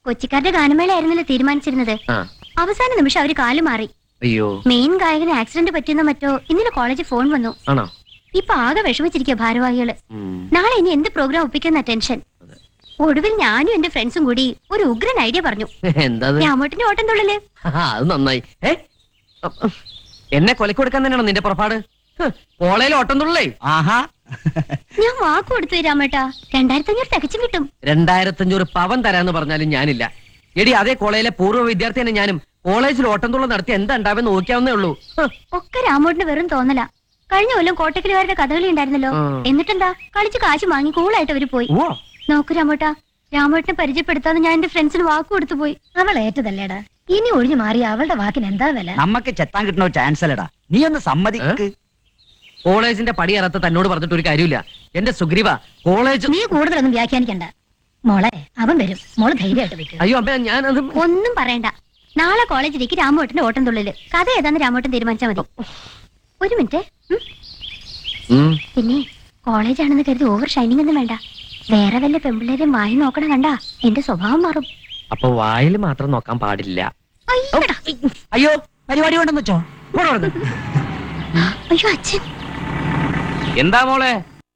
കൊച്ചിക്കാരുടെ ഗാനമേളയായിരുന്നല്ലോ തീരുമാനിച്ചിരുന്നത് ആ അവസാന നിമിഷം അവര് കാലു മാറി അയ്യോ മെയിൻ ഗായകന് ആക്സിഡന്റ് പറ്റിയെന്നോ മറ്റോ ഇന്നലെ കോളേജിൽ ഫോൺ വന്നു ആണോ ഇപ്പൊ ആകെ വിഷമിച്ചിരിക്കുക ഭാരവാഹികള് ഉം. നാളെ ഇനി എന്ത് പ്രോഗ്രാം ഒപ്പിക്കുന്ന ടെൻഷൻ ഒടുവിൽ ഞാനും എന്റെ ഫ്രണ്ട്സും കൂടി ഒരു ഉഗ്രൻ ഐഡിയ പറഞ്ഞു എന്താ അത്? രാമോട്ടിന്റെ ഓട്ടം തുള്ളല് ആ, അത് നന്നായി ഏ അ- എന്നെ കൊലക്ക് കൊടുക്കാൻ തന്നെയാണോ നിന്റെ പുറപ്പാട് ഹ്, കോളേജിൽ ഓട്ടം തുള്ളേ ആഹാ ഞാൻ വാക്ക് കൊടുത്തു രാമേട്ടാ രണ്ടായിരത്തി അഞ്ഞൂറ് തികച്ചും കിട്ടും രണ്ടായിരത്തഞ്ഞൂറ് പവൻ തരാന്ന് പറഞ്ഞാലും ഞാനില്ല എടി അതേ കോളേജിലെ പൂർവ്വ വിദ്യാർത്ഥി തന്നെ ഞാനും കോളേജിൽ ഓട്ടം തുള്ള നടത്തി എന്താ ഉണ്ടാവെന്ന് നോക്കിയാവുന്നേ ഉള്ളൂ ഹ്, ഒക്കെ രാമോട്ടിന് വെറും തോന്നല കഴിഞ്ഞ കൊല്ലം കോട്ടക്കലുകാരുടെ കഥകളി ഉണ്ടായിരുന്നല്ലോ ആ. എന്നിട്ടെന്താ കളിച്ച് കാശ് വാങ്ങി കൂളായിട്ട് അവര് പോയി ഓ നോക്കൂ രാമോട്ടാ രാമോട്ടിനെ പരിചയപ്പെടുത്താന്ന് ഞാൻ എന്റെ ഫ്രണ്ട്സിന് വാക്ക് കൊടുത്തു പോയി അവൾ ഏറ്റതല്ലേടാ ഇനി ഒഴിഞ്ഞു മാറി അവളുടെ വാക്കിന് എന്താ വില നമ്മക്ക് ചെത്താൻ കിട്ടുന്ന ഒരു ചാൻസ് അല്ലടാ നീ ഒന്ന് സമ്മതിക്ക് കോളേജിന്റെ പടി അറത്ത് തന്നോട് പറഞ്ഞിട്ട് ഒരു കാര്യമില്ല എന്റെ സുഗ്രീവ കോളേജ് നീ കൂടുതലൊന്നും വ്യാഖ്യാനിക്കണ്ട മോളെ അവൻ വരും മോള് ധൈര്യമായിട്ട് വെക്കും അയ്യോ അമ്മ ഞാനത് ഒന്നും പറയണ്ട നാളെ കോളേജിലേക്ക് രാമോട്ടന്റെ ഓട്ടം തുള്ളല് കഥ ഏതാന്ന് രാമോട്ടൻ തീരുമാനിച്ചാൽ മതി ഒരു മിനിറ്റ് ഉം. ഉം. പിന്നെ കോളേജാണെന്ന് കരുതി ഓവർ ഷൈനിങ് ഒന്നും വേണ്ട വേറെ വല്ല പെമ്പിള്ളേരെയും വായി നോക്കണം കണ്ട എന്റെ സ്വഭാവം മാറും അപ്പൊ വായിൽ മാത്രം നോക്കാൻ പാടില്ല അയ്യടാ. അയ്യോ പരിപാടി കൊണ്ടെന്ന് വെച്ചോ ഇങ്ങോട്ട് വരരുത്. അയ്യോ അച്ഛൻ എന്താ മോളെ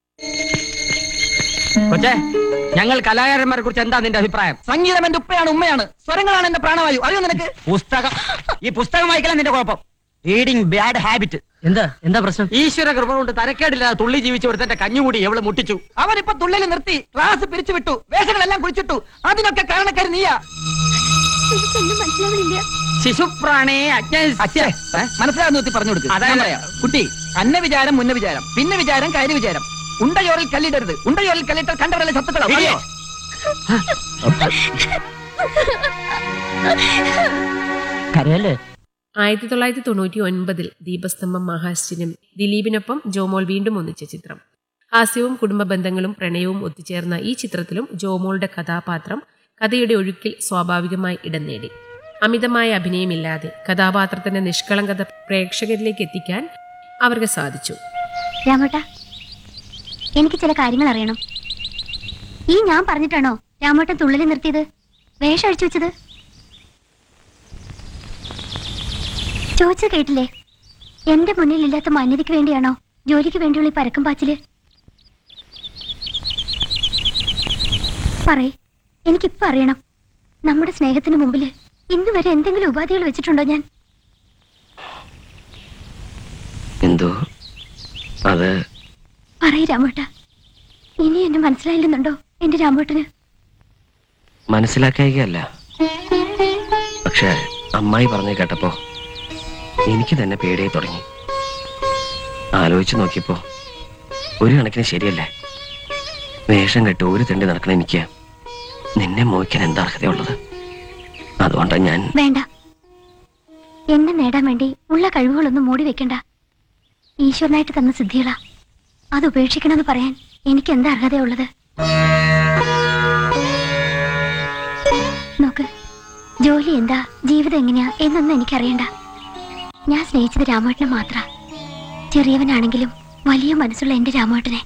കൊച്ചേ ഞങ്ങൾ കലാകാരന്മാരെ കുറിച്ച് എന്താ നിന്റെ അഭിപ്രായം സംഗീതം എന്റെ ഉപ്പയാണ് ഉമ്മയാണ് സ്വരങ്ങളാണ് എന്റെ പ്രാണവായു അറിയോ നിനക്ക് പുസ്തകം ഈ പുസ്തകം വായിക്കലാ നിന്റെ കുഴപ്പം റീഡിങ് ബാഡ് ഹാബിറ്റ് എന്താ എന്താ പ്രശ്നം ഈശ്വര കൃപ കൊണ്ട് തരക്കേടില്ലാതെ തുള്ളി ജീവിച്ച ഒരുത്തന്റെ കഞ്ഞുകൂടി എവള് മുട്ടിച്ചു അവനിപ്പോ തുള്ളല് നിർത്തി ക്ലാസ് പിരിച്ചു വിട്ടു വേഷങ്ങളെല്ലാം കുഴിച്ചിട്ടു അതിനൊക്കെ കാരണക്കാരി നീയാ എനിക്കൊന്നും മനസ്സിലാവുന്നില്ല ശിശുപ്രാണേ അജ്ഞ അച്ഛേ മനസ്സിലാകുന്ന ഒത്തി പറഞ്ഞു കൊടുക്കും അതാ പറയാം കുട്ടി അന്ന വിചാരം മുന്ന വിചാരം പിന്നെ വിചാരം കയറി വിചാരം ഉണ്ടയോറിൽ കല്ലിടരുത് ഉണ്ടയോറിൽ കല്ലിട്ടാൽ കണ്ടവരല്ലേ സത്തുക്കളോ അറിയോ കരയല്ലേ ആയിരത്തി തൊള്ളായിരത്തി തൊണ്ണൂറ്റി ഒൻപതിൽ ദീപസ്തംഭം മഹാശ്ചര്യം ദിലീപിനൊപ്പം ജോമോൾ വീണ്ടും ഒന്നിച്ച ചിത്രം ഹാസ്യവും കുടുംബ ബന്ധങ്ങളും പ്രണയവും ഒത്തുചേർന്ന ഈ ചിത്രത്തിലും ജോമോളുടെ കഥാപാത്രം കഥയുടെ ഒഴുക്കിൽ സ്വാഭാവികമായി ഇടം നേടി അമിതമായ അഭിനയമില്ലാതെ കഥാപാത്രത്തിന്റെ നിഷ്കളങ്കത പ്രേക്ഷകരിലേക്ക് എത്തിക്കാൻ അവർക്ക് സാധിച്ചു രാമോട്ടാ എനിക്ക് ചില കാര്യങ്ങൾ അറിയണം ഈ ഞാൻ പറഞ്ഞിട്ടാണോ രാമോട്ടൻ തുള്ളലി നിർത്തിയത് വേഷം അഴിച്ചു വെച്ചത് ചോദിച്ചത് കേട്ടില്ലേ എന്റെ മുന്നിൽ ഇല്ലാത്ത മാന്യതയ്ക്ക് വേണ്ടിയാണോ ജോലിക്ക് വേണ്ടിയുള്ള ഈ പരക്കം പാച്ചില് പറയ് എനിക്കിപ്പോ അറിയണം നമ്മുടെ സ്നേഹത്തിന് മുമ്പില് ഇന്ന് വരെ എന്തെങ്കിലും ഉപാധികൾ വെച്ചിട്ടുണ്ടോ ഞാൻ എന്തോ അത് പറയ് രാമോട്ട ഇനി എന്നെ മനസ്സിലായില്ലെന്നുണ്ടോ എന്റെ രാമോട്ടന് മനസ്സിലാക്കുകയല്ല പക്ഷെ അമ്മായി പറഞ്ഞു കേട്ടപ്പോ എനിക്ക് തന്നെ പേടിയായി തുടങ്ങി ആലോചിച്ചു നോക്കിയപ്പോ ഒരു കണക്കിന് ശരിയല്ലേ വേഷം കെട്ട് ഒരു തണ്ടി നടക്കണ എനിക്ക് നിന്നെ മോഹിക്കാൻ എന്താ അർഹതയുള്ളത് അതുകൊണ്ടാണ് ഞാൻ വേണ്ട എന്നെ നേടാൻ വേണ്ടി ഉള്ള കഴിവുകളൊന്നും മൂടി വെക്കണ്ട ഈശ്വരനായിട്ട് തന്ന സിദ്ധികളാ അത് ഉപേക്ഷിക്കണമെന്ന് പറയാൻ എനിക്ക് എന്താ അർഹതയുള്ളത് നോക്ക് ജോലി എന്താ ജീവിതം എങ്ങനെയാ എന്നൊന്നും എനിക്കറിയണ്ട ഞാൻ സ്നേഹിച്ചത് രാമേട്ടനെ മാത്ര ചെറിയവനാണെങ്കിലും വലിയ മനസ്സുള്ള എന്റെ രാമേട്ടനെ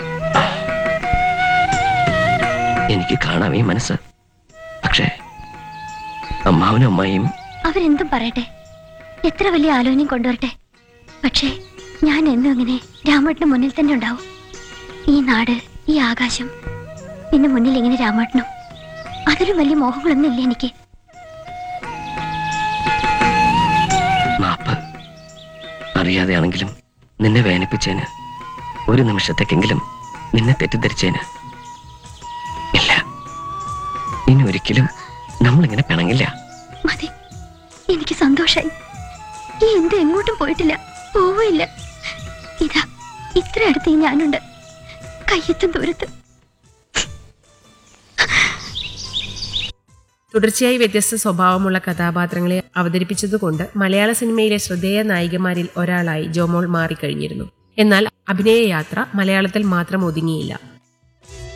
എനിക്ക് കാണാം ഈ മനസ്സ് പക്ഷേ അമ്മാവനും അമ്മായിയും അവരെന്തും പറയട്ടെ എത്ര വലിയ ആലോചനയും കൊണ്ടുവരട്ടെ പക്ഷേ ഞാൻ എന്നും ഇങ്ങനെ രാമേട്ടന് മുന്നിൽ തന്നെ ഉണ്ടാവും ഈ നാട് ഈ ആകാശം പിന്നെ മുന്നിൽ ഇങ്ങനെ രാമേട്ടനും അതിലും വലിയ മോഹങ്ങളൊന്നും ഇല്ല എനിക്ക് മാപ്പ് അറിയാതെയാണെങ്കിലും നിന്നെ വേദനിപ്പിച്ചേന് ഒരു നിമിഷത്തേക്കെങ്കിലും നിന്നെ തെറ്റിദ്ധരിച്ചേന് ഇല്ല ഇനി ഒരിക്കലും നമ്മളിങ്ങനെ പിണങ്ങില്ല മതി എനിക്ക് സന്തോഷായി ഈ എന്ത് എങ്ങോട്ടും പോയിട്ടില്ല പോവില്ല ഇതാ ഇത്ര അടുത്ത് ഈ ഞാനുണ്ട് കയ്യെത്തും ദൂരത്ത് തുടർച്ചയായി വ്യത്യസ്ത സ്വഭാവമുള്ള കഥാപാത്രങ്ങളെ അവതരിപ്പിച്ചതുകൊണ്ട് മലയാള സിനിമയിലെ ശ്രദ്ധേയ നായികമാരിൽ ഒരാളായി ജോമോൾ മാറിക്കഴിഞ്ഞിരുന്നു എന്നാൽ അഭിനയ യാത്ര മലയാളത്തിൽ മാത്രം ഒതുങ്ങിയില്ല